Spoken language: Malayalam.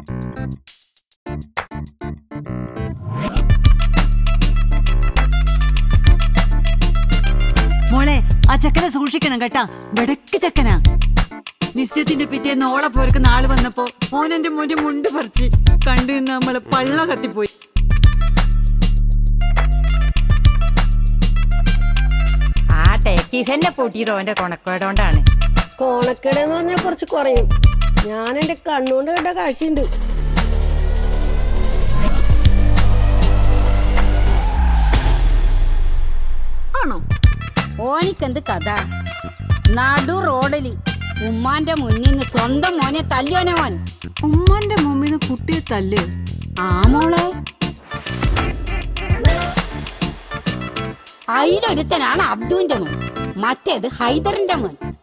മോളെ ആ ചക്കനെ സൂക്ഷിക്കണം കേട്ടാ വെടക്ക് ചക്കനാ നിശ്ചയത്തിന്റെ പിറ്റേന്ന് ഓളെ പോർക്കുന്ന ആള് വന്നപ്പോ മോനെന്റെ മുന്നിൽ മുണ്ട് പറിച്ച് കണ്ടു നിന്ന് നമ്മള് പള്ള കത്തിപ്പോയി ആ ടേക്കീസ് എന്നെ പൂട്ടിയത് ഓന്റെ കൊണക്കേടോണ്ടാണ് കോണക്കേടെന്ന് പറഞ്ഞാൽ കുറച്ച് കുറയും ഞാൻ എന്റെ കണ്ണുകൊണ്ട് കണ്ട കാഴ്ചയുണ്ട് ആണോ ഓനിക്കെന്ത് കഥ നടു റോഡില് ഉമ്മാന്റെ മുന്നിൽ നിന്ന് സ്വന്തം മോനെ തല്ലിയോനെ മോൻ ഉമ്മാന്റെ മുമ്പിന്ന് കുട്ടിയെ തല്ല് ആ മോളെ അതിലൊരുത്തനാണ് അബ്ദുവിന്റെ മോൻ മറ്റേത് ഹൈദറിന്റെ മോൻ